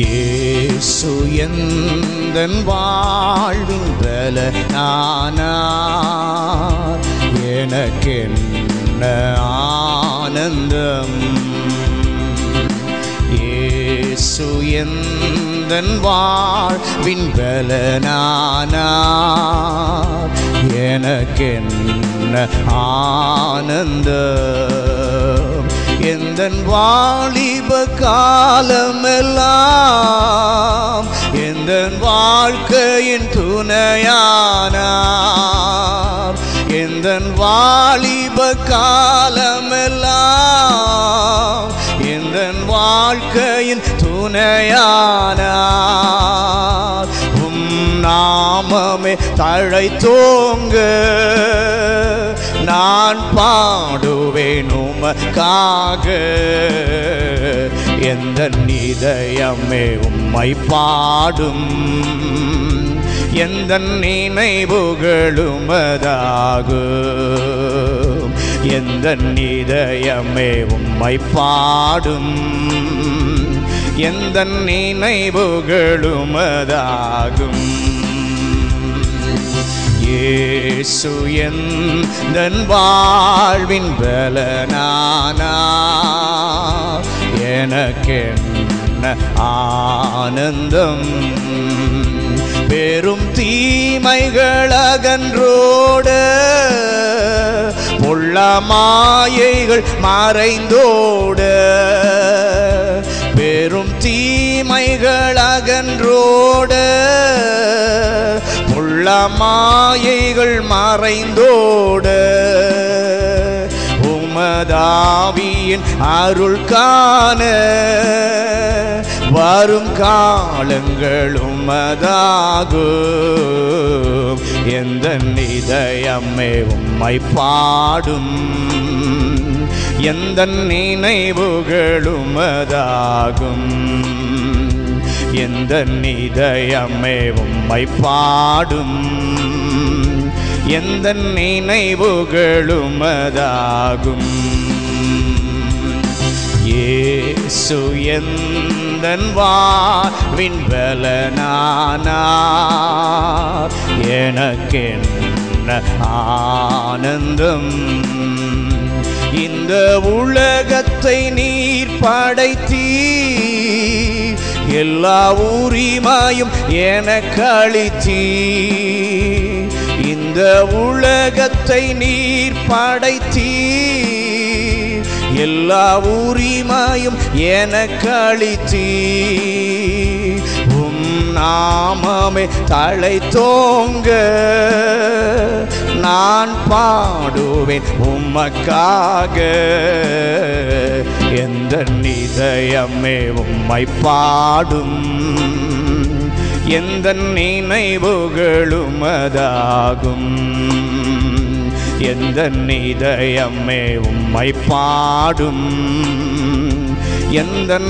இயேசு எந்தன் வாழ்வின் பலனானார் எனக்கென்ன ஆனந்தம் இயேசு எந்தன் வாழ்வின் பலனானார் எனக்கென்ன ஆனந்தம் எந்தன் வாலிப காலமெல்லாம் எந்தன் வாழ்க்கையின் துணையானார் எந்தன் வாலிப காலமெல்லாம் எந்தன் வாழ்க்கையின் துணையானார் உம் நாமமே தழைத்தோங்க நான் பாடுவேன் உமக்காக எந்த இதயமே உம்மை பாடும் எந்த நினைவுகளுமதாகும் எந்த இதயமே உம்மை பாடும் எந்த நினைவுகளுமதாகும் இயேசு எந்தன் வாழ்வின் பலனானா எனக்கென்ன ஆனந்தம் பெரும் தீமைகள் அகன்றோட பொள்ள மாயைகள் மறைந்தோட பெரும் தீமைகள் அகன்றோட பொள்ள மாயைகள் மறைந்தோட உமதாவியின் அருள் காண வரும் காலங்கள் உமதாகும் எந்த இதயமே உம்மை பாடும் எந்த நினைவுகளுமதாகும் எந்த இதயமே உம்மை பாடும் எந்த நினைவுகளுமதாகும் இயேசு எந்தன் வாழ்வின் பலனானார் எனக்கென்ன ஆனந்தம் இந்த உலகத்தை நீர் படைத்தீ எல்லா உரிமையும் எனக்கு அளித்தீ இந்த உலகத்தை நீர் படைத்தீ எல்லா உரிமையும் எனக்கு அளித்தீ உம் நாமமே தழைத்தோங்க நான் பாடுவேன் உமக்காக எந்த இதயமே உம்மை பாடும் எந்த நினைவுகளுமதாகும் எந்த இதயமே உம்மை பாடும் எந்த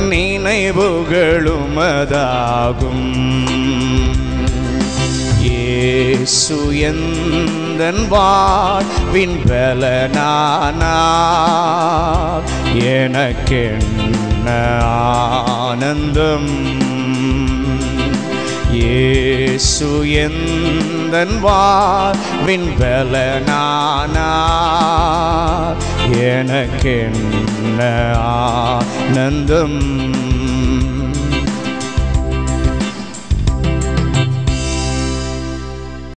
நினைவுகளுமதாகும் இயேசு எந்தன் வாழ்வின் பலனானார் எனக்கென்ன ஆனந்தம் இயேசு எந்தன் வாழ்வின் பலனானார் எனக்கென்ன ஆனந்தம்